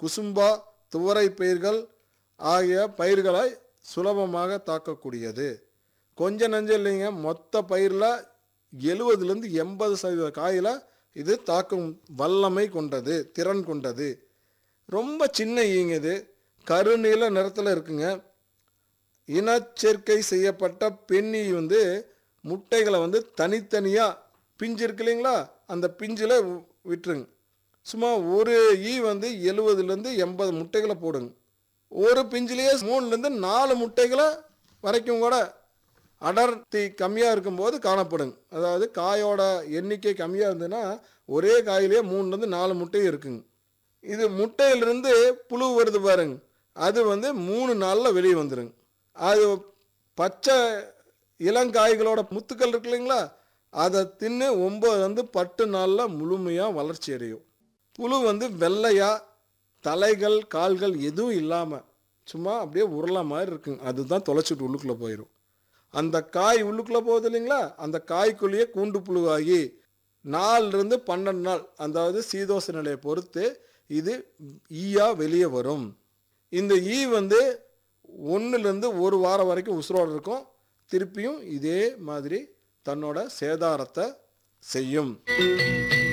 குசும்பா துவரை பயிர்கள் ஆகிய பயிர்களை சுலபமாக தாக்கக்கூடியது கொஞ்ச நஞ்சம் இல்லைங்க மொத்த பயிரில் எழுபதுலேருந்து எண்பது சதவீத காயில் இது தாக்கும் வல்லமை கொண்டது திறன் கொண்டது ரொம்ப சின்ன ஈங்க இது கருநீல நிறத்தில் இருக்குங்க இனச்சேர்க்கை செய்யப்பட்ட பெண்ணி வந்து முட்டைகளை வந்து தனித்தனியாக பிஞ்சு இருக்கு இல்லைங்களா அந்த பிஞ்சில் வி- விட்டுருங்க சும்மா ஒரு ஈ வந்து எழுபதுலேருந்து எண்பது முட்டைகளை போடுங்க ஒரு பிஞ்சிலேயே மூணுலேருந்து நாலு முட்டைகளை வரைக்கும் கூட அடர்த்தி கம்மியாக இருக்கும்போது காணப்படுங்க அதாவது காயோட எண்ணிக்கை கம்மியாக இருந்ததுன்னா ஒரே காயிலேயே மூணுலேருந்து நாலு முட்டை இருக்குங்க இது முட்டையிலிருந்து புழு வருது பாருங்க அது வந்து மூணு நாளில் வெளியே வந்துருங்க அது பச்சை இளங்காய்களோட முத்துக்கள் இருக்கு இல்லைங்களா அதை தின்னு ஒம்பது வந்து பத்து நாளில் முழுமையாக வளர்ச்சி அடையும் புழு வந்து வெள்ளையா தலைகள் கால்கள் எதுவும் இல்லாமல் சும்மா அப்படியே உருளை மாதிரி இருக்குங்க அதுதான் தொலைச்சிட்டு உள்ளுக்குள்ளே போயிடும் அந்த காய் உள்ளுக்குள்ளே போகுது இல்லைங்களா அந்த காய்க்குள்ளேயே கூண்டு புழுவாகி நாலுலேருந்து பன்னெண்டு நாள் அதாவது சீதோச நிலையை பொறுத்து இது ஈயா வெளியே வரும் இந்த ஈ வந்து ஒன்றுலேருந்து ஒரு வாரம் வரைக்கும் உசுரோடு இருக்கும் திருப்பியும் இதே மாதிரி தன்னோட சேதாரத்தை செய்யும்